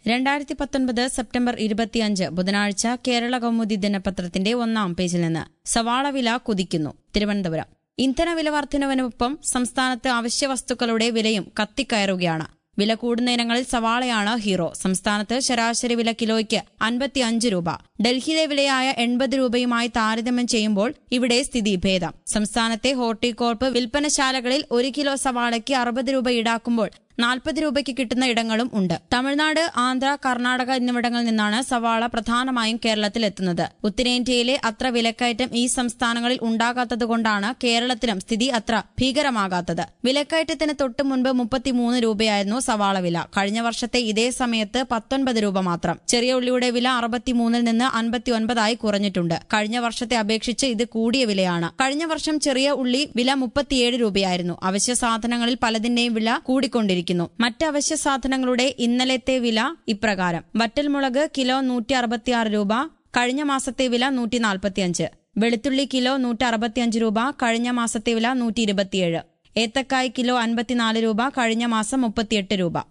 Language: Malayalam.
രണ്ടായിരത്തി പത്തൊൻപത് സെപ്റ്റംബർ ഇരുപത്തിയഞ്ച് ബുധനാഴ്ച കേരള കൗമുദി ദിനപത്രത്തിന്റെ ഒന്നാം പേജിൽ നിന്ന് സവാള വില കുതിക്കുന്നു തിരുവനന്തപുരം ഇന്ധനവില വർധനവിനൊപ്പം സംസ്ഥാനത്ത് അവശ്യവസ്തുക്കളുടെ വിലയും കത്തിക്കയറുകയാണ് വില കൂടുന്ന ഇനങ്ങളിൽ സവാളയാണ് ഹീറോ സംസ്ഥാനത്ത് ശരാശരി വില കിലോയ്ക്ക് അൻപത്തിയഞ്ച് രൂപ ഡൽഹിയിലെ വിലയായ എൺപത് രൂപയുമായി താരതമ്യം ചെയ്യുമ്പോൾ ഇവിടെ സ്ഥിതി ഭേദം സംസ്ഥാനത്തെ ഹോർട്ടികോർപ്പ് വിൽപ്പനശാലകളിൽ ഒരു കിലോ സവാളയ്ക്ക് അറുപത് രൂപ ഈടാക്കുമ്പോൾ നാൽപ്പത് രൂപയ്ക്ക് കിട്ടുന്ന ഇടങ്ങളും ഉണ്ട് തമിഴ്നാട് ആന്ധ്ര കർണാടക എന്നിവിടങ്ങളിൽ നിന്നാണ് സവാള പ്രധാനമായും കേരളത്തിൽ എത്തുന്നത് ഉത്തരേന്ത്യയിലെ അത്ര വിലക്കയറ്റം ഈ സംസ്ഥാനങ്ങളിൽ ഉണ്ടാകാത്തതുകൊണ്ടാണ് കേരളത്തിലും സ്ഥിതി അത്ര ഭീകരമാകാത്തത് വിലക്കയറ്റത്തിന് തൊട്ടു മുൻപ് മുപ്പത്തിമൂന്ന് രൂപയായിരുന്നു സവാള വില കഴിഞ്ഞ വർഷത്തെ ഇതേ സമയത്ത് പത്തൊൻപത് രൂപ മാത്രം ചെറിയ ഉള്ളിയുടെ വില അറുപത്തിമൂന്നിൽ നിന്ന് അൻപത്തിയൊൻപതായി കുറഞ്ഞിട്ടുണ്ട് കഴിഞ്ഞ വർഷത്തെ അപേക്ഷിച്ച് ഇത് കൂടിയ വിലയാണ് കഴിഞ്ഞ വർഷം ചെറിയ ഉള്ളി വില മുപ്പത്തിയേഴ് രൂപയായിരുന്നു അവശ്യ സാധനങ്ങളിൽ പലതിന്റെയും വില കൂടിക്കൊണ്ടിരിക്കുന്നു മറ്റ് അവശ്യ സാധനങ്ങളുടെ ഇന്നലത്തെ വില ഇപ്രകാരം വറ്റൽമുളക് കിലോ നൂറ്റി അറുപത്തിയാറ് രൂപ കഴിഞ്ഞ മാസത്തെ വില നൂറ്റി നാൽപ്പത്തിയഞ്ച് വെളുത്തുള്ളി കിലോ നൂറ്റി അറുപത്തിയഞ്ച് രൂപ കഴിഞ്ഞ മാസത്തെ വില നൂറ്റി ഇരുപത്തിയേഴ് ഏത്തക്കായ് കിലോ അൻപത്തിനാല് രൂപ കഴിഞ്ഞ മാസം മുപ്പത്തിയെട്ട് രൂപ